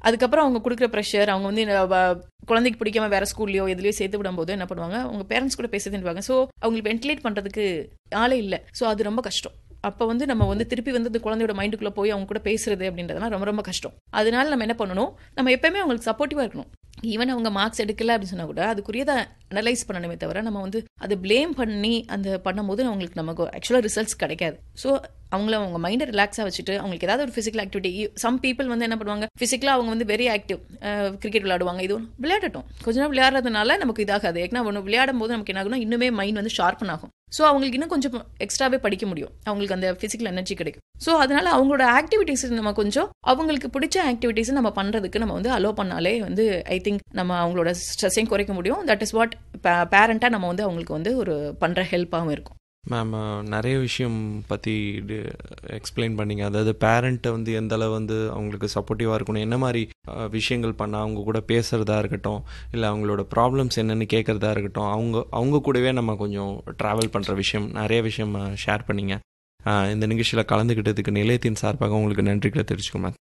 அதுக்கப்புறம் அவங்க கொடுக்குற ப்ரெஷர் அவங்க வந்து இந்த, வ- குழந்தைக்கு பிடிக்காம வேற ஸ்கூல்லையோ எதுலயோ சேர்த்து விடும்போது என்ன பண்ணுவாங்க அவங்க பேரண்ட்ஸ் கூட பேசுதுன்னுவாங்க ஸோ அவங்களுக்கு வென்டிலேட் பண்றதுக்கு ஆளே இல்லை ஸோ அது ரொம்ப கஷ்டம் அப்போ வந்து நம்ம வந்து திருப்பி வந்து அந்த குழந்தையோட மைண்டுக்குள்ள போய் அவங்க கூட பேசுறது அப்படின்றதுலாம் ரொம்ப ரொம்ப கஷ்டம் அதனால நம்ம என்ன பண்ணணும் நம்ம எப்பயுமே அவங்களுக்கு சப்போர்ட்டிவா இருக்கணும் ஈவன் அவங்க மார்க்ஸ் எடுக்கல அப்படின்னு சொன்னா கூட அதுக்குரியதை அனலைஸ் பண்ணணுமே தவிர நம்ம வந்து அதை ப்ளேம் பண்ணி அந்த பண்ணும்போது அவங்களுக்கு நமக்கு ஆக்சுவலாக ரிசல்ட்ஸ் கிடைக்காது ஸோ அவங்கள அவங்க மைண்டை ரிலாக்ஸாக வச்சுட்டு அவங்களுக்கு ஏதாவது ஒரு ஃபிசிக்கல் ஆக்டிவிட்டி சம் பீப்புள் வந்து என்ன பண்ணுவாங்க ஃபிசிக்கலாக அவங்க வந்து வெரி ஆக்டிவ் கிரிக்கெட் விளையாடுவாங்க இது ஒண்ணு விளையாடட்டும் கொஞ்ச நேரம் விளையாடுறதுனால நமக்கு இதாகாது ஏன்னா ஒன்று விளையாடும் போது நமக்கு என்ன ஆகும்னா இன்னுமே மைண்ட் வந்து ஷார்ப்பன் ஆகும் ஸோ அவங்களுக்கு இன்னும் கொஞ்சம் எக்ஸ்ட்ராவே படிக்க முடியும் அவங்களுக்கு அந்த ஃபிசிக்கல் எனர்ஜி கிடைக்கும் ஸோ அதனால அவங்களோட ஆக்டிவிட்டீஸ் நம்ம கொஞ்சம் அவங்களுக்கு பிடிச்ச ஆக்டிவிட்டீஸ் நம்ம பண்றதுக்கு நம்ம வந்து அலோ பண்ணாலே வந்து ஐ திங்க் நம்ம அவங்களோட ஸ்ட்ரெஸ்ஸையும் குறைக்க முடியும் தட் இஸ் வாட் பேரண்டாக நம்ம வந்து அவங்களுக்கு வந்து ஒரு பண்ற ஹெல்ப்பாகவும் இருக்கும் மேம் நிறைய விஷயம் பற்றி எக்ஸ்பிளைன் பண்ணீங்க அதாவது பேரண்ட்டை வந்து எந்த அளவு வந்து அவங்களுக்கு சப்போர்ட்டிவாக இருக்கணும் என்ன மாதிரி அஹ், விஷயங்கள் பண்ணால் அவங்க கூட பேசுகிறதா இருக்கட்டும் இல்லை அவங்களோட ப்ராப்ளம்ஸ் என்னென்னு கேட்குறதா இருக்கட்டும் அவங்க அவங்க கூடவே நம்ம கொஞ்சம் ட்ராவல் பண்ணுற விஷயம் நிறைய விஷயம் ஷேர் பண்ணீங்க அஹ், இந்த நிகழ்ச்சியில் கலந்துக்கிட்டதுக்கு நிலையத்தின் சார்பாக உங்களுக்கு நன்றிகளை தெரிவிச்சுக்கோங்க மேம்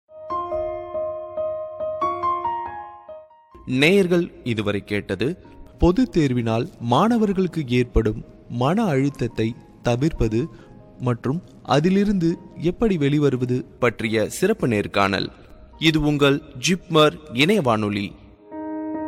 நேயர்கள் இதுவரை கேட்டது பொதுத் தேர்வினால் மாணவர்களுக்கு ஏற்படும் மன அழுத்தத்தை தவிர்ப்பது மற்றும் அதிலிருந்து எப்படி வெளிவருவது பற்றிய சிறப்பு நேர்காணல் இது உங்கள் ஜிப்மர் இணைய வானொலி